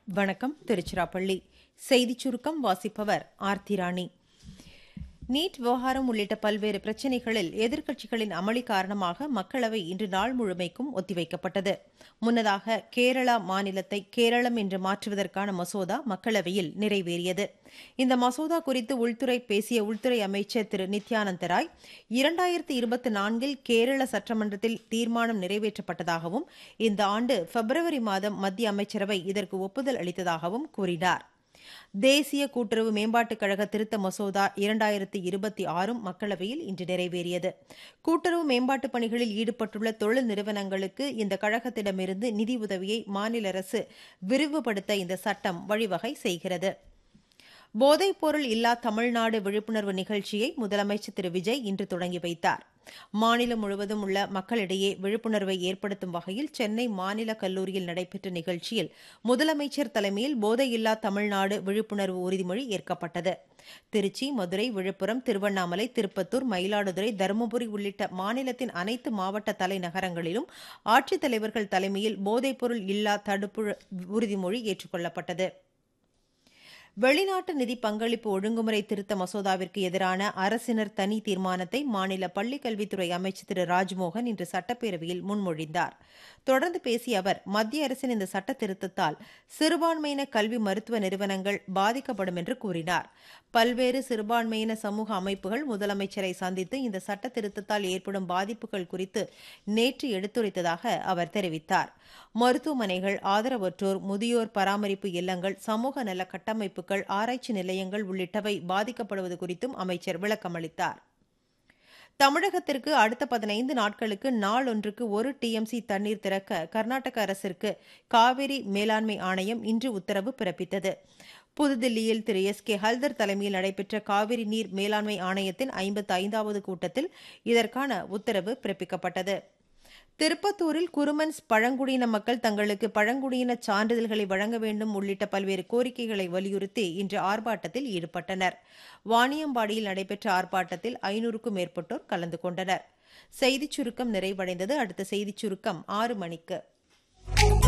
வணக்கம் திருச்சிராப்பள்ளி செய்திச் சுருக்கம் வாசிப்பவர் ஆர்த்தி ராணி நீட் விவகாரம் உள்ளிட்ட பல்வேறு பிரச்சினைகளில் எதிர்க்கட்சிகளின் அமளி காரணமாக மக்களவை இன்று நாள் முழுமைக்கும் ஒத்திவைக்கப்பட்டது முன்னதாக கேரளா மாநிலத்தை கேரளம் என்று மாற்றுவதற்கான மசோதா மக்களவையில் நிறைவேறியது இந்த மசோதா குறித்து உள்துறை பேசிய உள்துறை அமைச்சர் திரு நித்யானந்த ராய் இரண்டாயிரத்தி இருபத்தி நான்கில் கேரள சட்டமன்றத்தில் தீர்மானம் நிறைவேற்றப்பட்டதாகவும் இந்த ஆண்டு பிப்ரவரி மாதம் மத்திய அமைச்சரவை இதற்கு ஒப்புதல் அளித்ததாகவும் கூறினார் தேசிய கூட்டுறவு மேம்பாட்டுக் கழக திருத்த மசோதா இரண்டாயிரத்தி இருபத்தி ஆறும் மக்களவையில் இன்று நிறைவேறியது கூட்டுறவு மேம்பாட்டுப் பணிகளில் ஈடுபட்டுள்ள தொழில் நிறுவனங்களுக்கு இந்த கழகத்திடமிருந்து நிதி உதவியை மாநில அரசு விரிவுபடுத்த இந்த சட்டம் வழிவகை செய்கிறது போதைப்பொருள் இல்லா தமிழ்நாடு விழிப்புணர்வு நிகழ்ச்சியை முதலமைச்சர் திரு விஜய் இன்று தொடங்கி வைத்தார் மாநிலம் முழுவதும் உள்ள மக்களிடையே விழிப்புணர்வை ஏற்படுத்தும் வகையில் சென்னை மாநில கல்லூரியில் நடைபெற்ற நிகழ்ச்சியில் முதலமைச்சர் தலைமையில் போதையில்லா தமிழ்நாடு விழிப்புணர்வு உறுதிமொழி ஏற்கப்பட்டது திருச்சி மதுரை விழுப்புரம் திருவண்ணாமலை திருப்பத்தூர் மயிலாடுதுறை தருமபுரி உள்ளிட்ட மாநிலத்தின் அனைத்து மாவட்ட தலைநகரங்களிலும் ஆட்சித்தலைவர்கள் தலைமையில் போதைப்பொருள் இல்லா தடுப்பு உறுதிமொழி ஏற்றுக்கொள்ளப்பட்டது வெளிநாட்டு நிதி பங்களிப்பு ஒழுங்குமுறை திருத்த மசோதாவிற்கு எதிரான அரசினர் தனி தீர்மானத்தை மாநில பள்ளிக்கல்வித்துறை அமைச்சர் திரு ராஜ்மோகன் இன்று சட்டப்பேரவையில் முன்மொழிந்தார் தொடர்ந்து பேசிய அவர் மத்திய அரசின் இந்த சட்ட திருத்தத்தால் சிறுபான்மையின கல்வி மருத்துவ நிறுவனங்கள் பாதிக்கப்படும் என்று கூறினார் பல்வேறு சிறுபான்மையின சமூக அமைப்புகள் முதலமைச்சரை சந்தித்து இந்த சட்ட திருத்தத்தால் ஏற்படும் பாதிப்புகள் குறித்து நேற்று எடுத்துரைத்ததாக அவர் தெரிவித்தார் மருத்துவமனைகள் ஆதரவற்றோர் முதியோர் பராமரிப்பு இல்லங்கள் சமூக நல கட்டமைப்புகள் ஆராய்ச்சி நிலையங்கள் உள்ளிட்டவை பாதிக்கப்படுவது குறித்தும் அமைச்சர் விளக்கமளித்தார் தமிழகத்திற்கு அடுத்த பதினைந்து நாட்களுக்கு நாள் ஒன்றுக்கு ஒரு டிஎம்சி தண்ணீர் திறக்க கர்நாடக அரசிற்கு காவிரி மேலாண்மை ஆணையம் இன்று உத்தரவு பிறப்பித்தது புதுதில்லியில் திரு எஸ் கே ஹல்தர் தலைமையில் நடைபெற்ற காவிரி நீர் மேலாண்மை ஆணையத்தின் ஐம்பத்தி ஐந்தாவது கூட்டத்தில் இதற்கான உத்தரவு பிறப்பிக்கப்பட்டது திருப்பத்தூரில் குருமன்ஸ் பழங்குடியின மக்கள் தங்களுக்கு பழங்குடியின சான்றிதழ்களை வழங்க வேண்டும் உள்ளிட்ட பல்வேறு கோரிக்கைகளை வலியுறுத்தி இன்று ஆர்ப்பாட்டத்தில் ஈடுபட்டனர் வாணியம்பாடியில் நடைபெற்ற ஆர்ப்பாட்டத்தில் ஐநூறுக்கும் மேற்பட்டோர் கலந்து கொண்டனர் செய்திச் சுருக்கம் நிறைவடைந்தது அடுத்த செய்திச் சுருக்கம் ஆறு மணிக்கு